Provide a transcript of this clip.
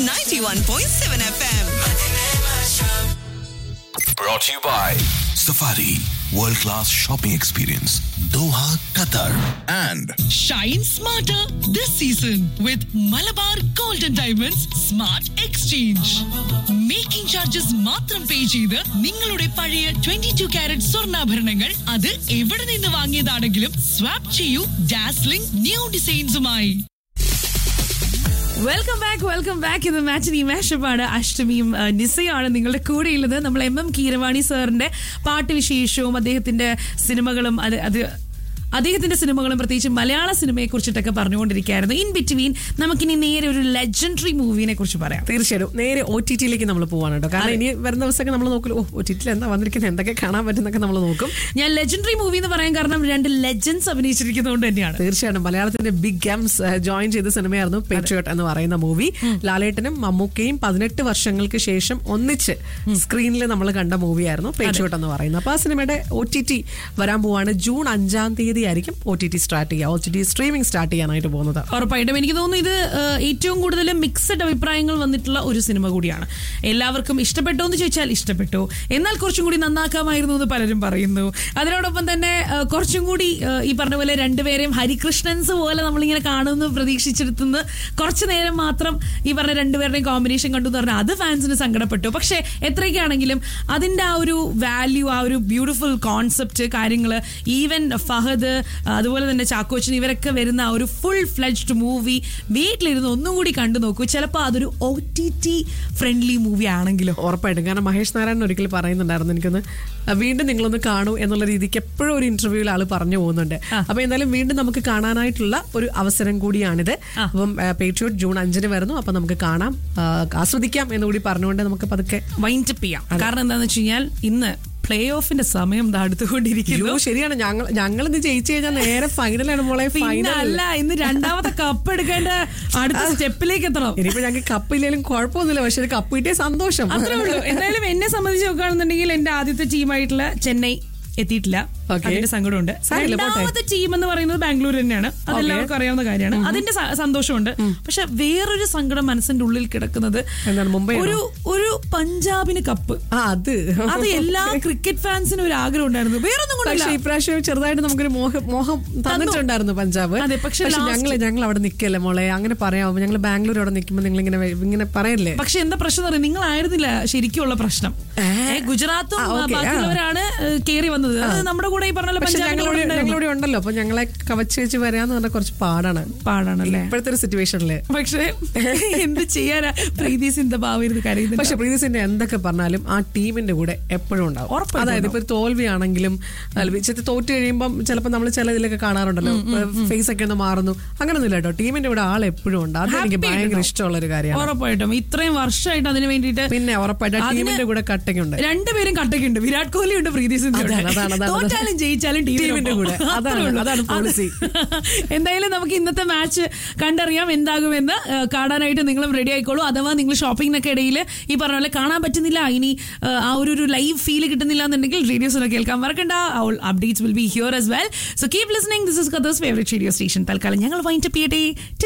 91.7 FM. Brought to you by Safari World Class Shopping Experience Doha, Qatar and Shine smarter this season with Malabar Golden Diamonds Smart Exchange. Making charges മാത്രം pay ചെയ്ത് നിങ്ങളുടെ പഴയ twenty two carrot സ്വർണ്ണാഭരണങ്ങൾ അത് എവിടെ നിന്ന് വാങ്ങിയതാണെങ്കിലും swap ചെയ്യൂ ഡാസ്ലിംഗ് ന്യൂ ഡിസൈൻസുമായി വെൽക്കം ബാക്ക് വെൽക്കം ബാക്ക് ഇത് മാച്ചിനി മാഷപ്പാണ് അഷ്ടമിയും ആ, നിസയാണ് നിങ്ങളുടെ കൂടെയുള്ളത് നമ്മൾ എം എം കീരവാണി സാറിന്റെ പാട്ട് വിശേഷവും അദ്ദേഹത്തിന്റെ സിനിമകളും അത് അത് അദ്ദേഹത്തിന്റെ സിനിമകളും പ്രത്യേകിച്ച് മലയാള സിനിമയെ കുറിച്ചിട്ടൊക്കെ പറഞ്ഞുകൊണ്ടിരിക്കുകയായിരുന്നു ഇൻ ബിറ്റ്വീൻ നമുക്കിനി നേരെ ഒരു ലെജൻഡറി മൂവിനെ കുറിച്ച് പറയാം തീർച്ചയായിട്ടും നേരെ ഒ ടി ടിയിലേക്ക് നമ്മൾ പോവാണ് കേട്ടോ കാരണം ഇനി വരുന്ന ദിവസമൊക്കെ നമ്മൾ നോക്കും ഓ ഒ ടി ടിയിൽ എന്താ വന്നിരിക്കുന്നത് എന്തൊക്കെ കാണാൻ പറ്റുന്നൊക്കെ നമ്മൾ നോക്കും ഞാൻ ലെജൻഡറി മൂവി എന്ന് പറയാൻ കാരണം രണ്ട് ലെജൻസ് അഭിനയിച്ചിരിക്കുന്നതുകൊണ്ട് തന്നെയാണ് തീർച്ചയായിട്ടും മലയാളത്തിന്റെ ബിഗ് ഗംസ് ജോയിൻ ചെയ്ത സിനിമയായിരുന്നു പേട്രിയോട്ട് എന്ന് പറയുന്ന മൂവി ലാലേട്ടനും മമ്മൂക്കയും പതിനെട്ട് വർഷങ്ങൾക്ക് ശേഷം ഒന്നിച്ച് സ്ക്രീനിൽ നമ്മൾ കണ്ട മൂവിയായിരുന്നു പേട്രിയോട്ട് എന്ന് പറയുന്നത് അപ്പൊ ആ സിനിമയുടെ ഒ ടി ടി വരാൻ പോവാണ് ജൂൺ അഞ്ചാം തീയതി ആയിരിക്കും ഒ ടി ടി സ്റ്റാർട്ട് ചെയ്യുക O T T streaming start ചെയ്യാനായിട്ട് പോകുന്നത് ഉറപ്പായിട്ടും എനിക്ക് തോന്നുന്നു ഇത് ഏഹ്, ഏറ്റവും കൂടുതൽ മിക്സഡ് അഭിപ്രായങ്ങൾ വന്നിട്ടുള്ള ഒരു സിനിമ കൂടിയാണ് എല്ലാവർക്കും ഇഷ്ടപ്പെട്ടോ എന്ന് ചോദിച്ചാൽ ഇഷ്ടപ്പെട്ടു എന്നാൽ കുറച്ചും കൂടി നന്നാക്കാമായിരുന്നു എന്ന് പലരും പറയുന്നു അതിനോടൊപ്പം തന്നെ ഏഹ്, കുറച്ചും കൂടി ഏഹ്, ഈ പറഞ്ഞ പോലെ രണ്ടുപേരെയും ഹരികൃഷ്ണൻസ് പോലെ നമ്മളിങ്ങനെ കാണുന്നു പ്രതീക്ഷിച്ചെടുത്തുനിന്ന് കുറച്ചു നേരം മാത്രം ഈ പറഞ്ഞ രണ്ടുപേരുടെയും കോമ്പിനേഷൻ കണ്ടു എന്ന് പറഞ്ഞാൽ അത് ഫാൻസിന് സങ്കടപ്പെട്ടു പക്ഷേ എത്രയൊക്കെയാണെങ്കിലും അതിന്റെ ആ ഒരു വാല്യൂ ആ ഒരു ബ്യൂട്ടിഫുൾ കോൺസെപ്റ്റ് കാര്യങ്ങൾ ഈവൻ ഫഹദ് അതുപോലെ തന്നെ ചാക്കോച്ചൻ ഇവരൊക്കെ വരുന്ന ആ ഒരു ഫുൾ ഫ്ലെഡ്ജ്ഡ് മൂവി വീട്ടിലിരുന്ന് ഒന്നും കൂടി കണ്ടു നോക്കൂ ചിലപ്പോൾ അതൊരു O T T friendly movie ആണെങ്കിലോ ഉറപ്പായിട്ടും കാരണം മഹേഷ് നാരായണൻ ഒരിക്കൽ പറയുന്നുണ്ടായിരുന്നു എനിക്കൊന്ന് അഹ് വീണ്ടും നിങ്ങളൊന്ന് കാണൂ എന്നുള്ള രീതിക്ക് എപ്പോഴും ഒരു ഇന്റർവ്യൂവിൽ ആള് പറഞ്ഞു പോകുന്നുണ്ട് അപ്പൊ എന്തായാലും വീണ്ടും നമുക്ക് കാണാനായിട്ടുള്ള ഒരു അവസരം കൂടിയാണിത് അപ്പം പേട്രിയോട്ട് ജൂൺ അഞ്ചിന് വരുന്നു അപ്പൊ നമുക്ക് കാണാം ആ, ആസ്വദിക്കാം എന്നുകൂടി പറഞ്ഞുകൊണ്ട് നമുക്ക് പതുക്കെ വൈൻഡ് അപ്പ് ചെയ്യാം കാരണം എന്താണെന്ന് വെച്ച് കഴിഞ്ഞാൽ ഇന്ന് പ്ലേ ഓഫിന്റെ സമയം ദാ അടുത്തുകൊണ്ടിരിക്കുന്നു അയ്യോ ശരിയാണ് ഞങ്ങൾ ഞങ്ങൾ ഇത് ജയിച്ചു കഴിഞ്ഞാൽ നേരെ ഫൈനലാണ് മോളെ പിന്നെ ഫൈനൽ അല്ല ഇന്ന് രണ്ടാമത്തെ കപ്പ് എടുക്കേണ്ട അടുത്ത സ്റ്റെപ്പിലേക്ക് എത്തണം ഇനിയിപ്പോ ഞങ്ങൾക്ക് കപ്പില്ലെങ്കിലും കുഴപ്പമൊന്നുമില്ല പക്ഷെ ഒരു കപ്പ് കിട്ടിയ സന്തോഷം അത്രേ ഉള്ളൂ എന്തായാലും എന്നെ സംബന്ധിച്ച് നോക്കുകയാണെന്നുണ്ടെങ്കിൽ എന്റെ ആദ്യത്തെ ടീമായിട്ടുള്ള ചെന്നൈ എത്തിയിട്ടില്ല Okay. അതിന്റെ സങ്കടമുണ്ട് സാരമില്ല, പോട്ടെ. രണ്ടാമത്തെ ടീം എന്ന് പറയുന്നത് ബാംഗ്ലൂർ തന്നെയാണ് അതെല്ലാവർക്കും അറിയാവുന്ന കാര്യമാണ് അതിന്റെ സ- സന്തോഷമുണ്ട് പക്ഷെ വേറൊരു സങ്കടം മനസ്സിന്റെ ഉള്ളിൽ കിടക്കുന്നത് എന്താണ് മുംബൈ ഒരു ഒരു പഞ്ചാബിന് കപ്പ് ആ അത് അത് എല്ലാ ക്രിക്കറ്റ് ഫാൻസിനും ഒരു ആഗ്രഹം ഉണ്ടായിരുന്നു വേറൊന്നും കൊണ്ടല്ല പക്ഷേ ഇപ്രാവശ്യം ചെറുതായിട്ട് നമുക്കൊരു മോഹം മോഹം തന്നിട്ടുണ്ടായിരുന്നു പഞ്ചാബ് അതെ, പക്ഷേ last- ഞങ്ങൾ ഞങ്ങൾ അവിടെ നിൽക്കല്ലേ മോളെ അങ്ങനെ പറയാമോ ഞങ്ങൾ ബാംഗ്ലൂർ അവിടെ നിൽക്കുമ്പോൾ നിങ്ങൾ ഇങ്ങനെ ഇങ്ങനെ പറയല്ലേ പക്ഷെ എന്താ പ്രശ്നം അറിയാം നിങ്ങളായിരുന്നില്ല ശരിക്കുള്ള പ്രശ്നം ഏ, ഗുജറാത്തും ആ, okay, ആ. ബാക്കിയുള്ളവരാണ് കേറി വന്നത് അത് നമ്മുടെ കൂടെ ഈ പറഞ്ഞ പോലെ പക്ഷെ പഞ്ചാബിന്റെ ഞങ്ങളോട് കൂടെ ഉണ്ടായിരുന്നു. ഞങ്ങളിവിടെ ഉണ്ടല്ലോ അപ്പൊ ഞങ്ങളെ കവച്ച് വെച്ച് വരാന്ന് പറഞ്ഞാൽ കുറച്ച് പാടാണ് പാടാണല്ലേ ഇപ്പോഴത്തെ ഒരു സിറ്റുവേഷനില് പക്ഷേ എന്ത് ചെയ്യാനാ പ്രീതി സിന്ധഭാവിരുന്ന് കരയുന്നത് പക്ഷെ പ്രീതിസിന്റെ എന്തൊക്കെ പറഞ്ഞാലും ആ ടീമിന്റെ കൂടെ എപ്പോഴും ഉണ്ടാവും ഉറപ്പായിട്ടും അതായത് ഇപ്പൊ ഒരു തോൽവിയാണെങ്കിലും ചില തോറ്റ് കഴിയുമ്പോൾ ചിലപ്പോൾ നമ്മൾ ചില ഇതിലൊക്കെ കാണാറുണ്ടല്ലോ ഫേസ് ഒക്കെ ഒന്ന് മാറുന്നു അങ്ങനൊന്നുമില്ല കേട്ടോ ടീമിന്റെ കൂടെ ആൾ എപ്പോഴും ഉണ്ട് അത് എനിക്ക് Happy ഭയങ്കര ആയിട്ടുണ്ടാവും. ഇഷ്ടമുള്ള ഒരു കാര്യമാണ് ഉറപ്പായിട്ടും ഇത്രയും വർഷമായിട്ട് അതിന് വേണ്ടിയിട്ട് പിന്നെ ഉറപ്പായിട്ട് ആ അതിന് ടീമിന്റെ കൂടെ കട്ടക്കുണ്ട് രണ്ടുപേരും കട്ടക്കുണ്ട് വിരാട് കോഹ്ലി ഉണ്ട് പ്രീതി സിന്ധു ഉണ്ട്. അതാണ്, അതാണ്, അതാണ്. തോറ്റാലും ജയിച്ചാലും ടീമിന്റെ കൂടെ. അതാണ്, അതാണ് policy. എന്തായാലും നമുക്ക് ഇന്നത്തെ മാച്ച് കണ്ടറിയാം എന്താകുമെന്ന് ആ, കാണാനായിട്ട് നിങ്ങളും റെഡി ആയിക്കോളൂ അഥവാ നിങ്ങൾ ഷോപ്പിങ്ങിനൊക്കെ ഇടയിൽ ഈ പറഞ്ഞ പോലെ കാണാൻ പറ്റുന്നില്ല ഇനി ആ, ആ ഒരു ഒരു ലൈവ് ഫീൽ കിട്ടുന്നില്ല എന്നുണ്ടെങ്കിൽ റേഡിയോസിനൊക്കെ കേൾക്കാൻ മറക്കണ്ട updates will be here as well so keep listening this is കദേഴ്സ് ഫേവറേറ്റ് റേഡിയോ സ്റ്റേഷൻ തൽക്കാലം ഞങ്ങൾ വൈൻഡ് അപ്പ് ചെയ്യട്ടെ